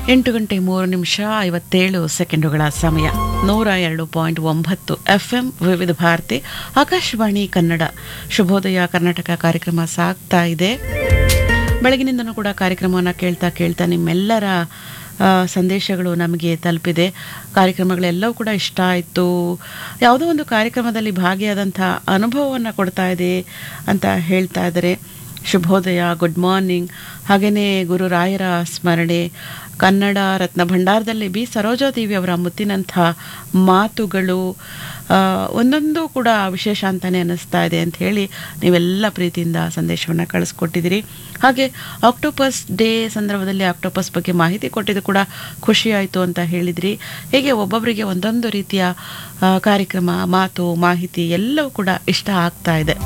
ಎಂಟು ಗಂಟೆ ಮೂರು ನಿಮಿಷ ಐವತ್ತೇಳು ಸೆಕೆಂಡುಗಳ ಸಮಯ ನೂರ ಎರಡು ಪಾಯಿಂಟ್ ಒಂಬತ್ತು ಎಫ್ಎಂ ವಿವಿಧ ಭಾರತಿ ಆಕಾಶವಾಣಿ ಕನ್ನಡ ಶುಭೋದಯ ಕರ್ನಾಟಕ ಕಾರ್ಯಕ್ರಮ ಸಾಗ್ತಾ ಇದೆ ಬೆಳಗಿನಿಂದನೂ ಕೂಡ ಕಾರ್ಯಕ್ರಮವನ್ನು ಕೇಳ್ತಾ ಕೇಳ್ತಾ ನಿಮ್ಮೆಲ್ಲರ ಆ, ಸಂದೇಶಗಳು ನಮಗೆ ತಲುಪಿದೆ ಕಾರ್ಯಕ್ರಮಗಳೆಲ್ಲವೂ ಕೂಡ ಇಷ್ಟ ಆಯಿತು ಯಾವುದೋ ಒಂದು ಕಾರ್ಯಕ್ರಮದಲ್ಲಿ ಭಾಗಿಯಾದಂಥ ಅನುಭವವನ್ನು ಕೊಡ್ತಾ ಇದೆ ಅಂತ ಹೇಳ್ತಾ ಇದ್ದಾರೆ ಶುಭೋದಯ ಗುಡ್ ಮಾರ್ನಿಂಗ್ ಹಾಗೆಯೇ ಗುರು ರಾಯರ ಸ್ಮರಣೆ ಕನ್ನಡ ರತ್ನ ಭಂಡಾರದಲ್ಲಿ ಬಿ ಸರೋಜಾದೇವಿ ಅವರ ಮುತ್ತಿನಂಥ ಮಾತುಗಳು ಆ, ಒಂದೊಂದು ಕೂಡ ವಿಶೇಷ ಅಂತಾನೆ ಅನ್ನಿಸ್ತಾ ಇದೆ ಅಂತ ಹೇಳಿ ನೀವೆಲ್ಲ ಪ್ರೀತಿಯಿಂದ ಸಂದೇಶವನ್ನು ಕಳಿಸ್ಕೊಟ್ಟಿದ್ದೀರಿ ಹಾಗೆ ಆಕ್ಟೋಪಸ್ ಡೇ ಸಂದರ್ಭದಲ್ಲಿ ಆಕ್ಟೋಪಸ್ ಬಗ್ಗೆ ಮಾಹಿತಿ ಕೊಟ್ಟಿದ್ದು ಕೂಡ ಖುಷಿ ಆಯಿತು ಅಂತ ಹೇಳಿದ್ರಿ ಹೀಗೆ ಒಬ್ಬೊಬ್ಬರಿಗೆ ಒಂದೊಂದು ರೀತಿಯ ಆ, ಕಾರ್ಯಕ್ರಮ ಮಾತು ಮಾಹಿತಿ ಎಲ್ಲವೂ ಕೂಡ ಇಷ್ಟ ಆಗ್ತಾ ಇದೆ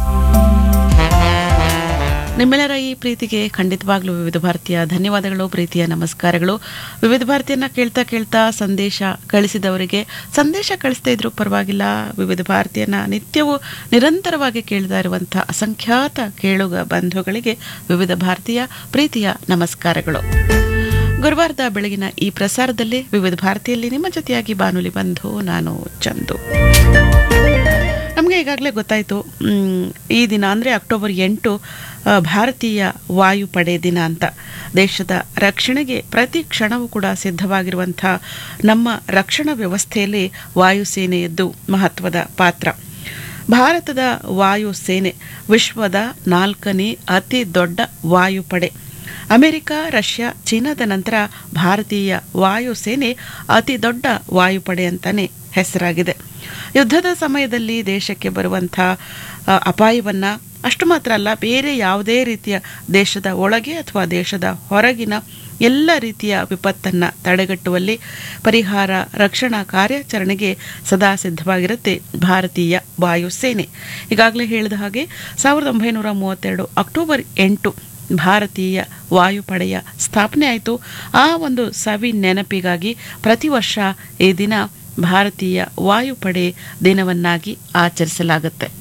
ನಿಮ್ಮೆಲ್ಲರ ಈ ಪ್ರೀತಿಗೆ ಖಂಡಿತವಾಗ್ಲೂ ವಿವಿಧ ಭಾರತೀಯ ಧನ್ಯವಾದಗಳು ಪ್ರೀತಿಯ ನಮಸ್ಕಾರಗಳು ವಿವಿಧ ಭಾರತೀಯನ್ನ ಕೇಳ್ತಾ ಕೇಳ್ತಾ ಸಂದೇಶ ಕಳಿಸಿದವರಿಗೆ ಸಂದೇಶ ಕಳಿಸ್ತಾ ಇದ್ರೂ ಪರವಾಗಿಲ್ಲ ವಿವಿಧ ಭಾರತೀಯನ ನಿತ್ಯವೂ ನಿರಂತರವಾಗಿ ಕೇಳ್ತಾ ಇರುವಂಥ ಅಸಂಖ್ಯಾತ ಕೇಳುಗ ಬಂಧುಗಳಿಗೆ ವಿವಿಧ ಭಾರತೀಯ ಪ್ರೀತಿಯ ನಮಸ್ಕಾರಗಳು ಗುರುವಾರದ ಬೆಳಗಿನ ಈ ಪ್ರಸಾರದಲ್ಲಿ ವಿವಿಧ ಭಾರತಿಯಲ್ಲಿ ನಿಮ್ಮ ಜೊತೆಯಾಗಿ ಬಾನುಲಿ ಬಂಧು ನಾನು ಚಂದು ನಮಗೆ ಈಗಾಗಲೇ ಗೊತ್ತಾಯಿತು ಮ್, ಈ ದಿನ ಅಂದರೆ ಅಕ್ಟೋಬರ್ ಎಂಟು ಆ, ಭಾರತೀಯ ವಾಯುಪಡೆ ದಿನ ಅಂತ ದೇಶದ ರಕ್ಷಣೆಗೆ ಪ್ರತಿ ಕ್ಷಣವೂ ಕೂಡ ಸಿದ್ಧವಾಗಿರುವಂಥ ನಮ್ಮ ರಕ್ಷಣಾ ವ್ಯವಸ್ಥೆಯಲ್ಲಿ ವಾಯುಸೇನೆಯದ್ದು ಮಹತ್ವದ ಪಾತ್ರ ಭಾರತದ ವಾಯುಸೇನೆ ವಿಶ್ವದ ನಾಲ್ಕನೇ ಅತಿ ದೊಡ್ಡ ವಾಯುಪಡೆ ಅಮೆರಿಕ ರಷ್ಯಾ ಚೀನಾದ ನಂತರ ಭಾರತೀಯ ವಾಯುಸೇನೆ ಅತಿ ದೊಡ್ಡ ವಾಯುಪಡೆ ಅಂತಾನೆ ಹೆಸರಾಗಿದೆ ಯುದ್ಧದ ಸಮಯದಲ್ಲಿ ದೇಶಕ್ಕೆ ಬರುವಂಥ ಆ, ಅಪಾಯವನ್ನ ಅಷ್ಟು ಮಾತ್ರ ಅಲ್ಲ ಬೇರೆ ಯಾವುದೇ ರೀತಿಯ ದೇಶದ ಒಳಗೆ ಅಥವಾ ದೇಶದ ಹೊರಗಿನ ಎಲ್ಲ ರೀತಿಯ ವಿಪತ್ತನ್ನ ತಡೆಗಟ್ಟುವಲ್ಲಿ ಪರಿಹಾರ ರಕ್ಷಣಾ ಕಾರ್ಯಾಚರಣೆಗೆ ಸದಾ ಸಿದ್ಧವಾಗಿರುತ್ತೆ ಭಾರತೀಯ ವಾಯುಸೇನೆ ಈಗಾಗಲೇ ಹೇಳಿದ ಹಾಗೆ ಸಾವಿರದ ಒಂಬೈನೂರ ಮೂವತ್ತೆರಡು ಅಕ್ಟೋಬರ್ ಎಂಟು ಭಾರತೀಯ ವಾಯುಪಡೆಯ ಸ್ಥಾಪನೆ ಆಯಿತು ಆ ಒಂದು ಸವಿ ನೆನಪಿಗಾಗಿ ಪ್ರತಿ ವರ್ಷ ಈ ದಿನ ಭಾರತೀಯ ವಾಯುಪಡೆ ದಿನವನ್ನಾಗಿ ಆಚರಿಸಲಾಗುತ್ತೆ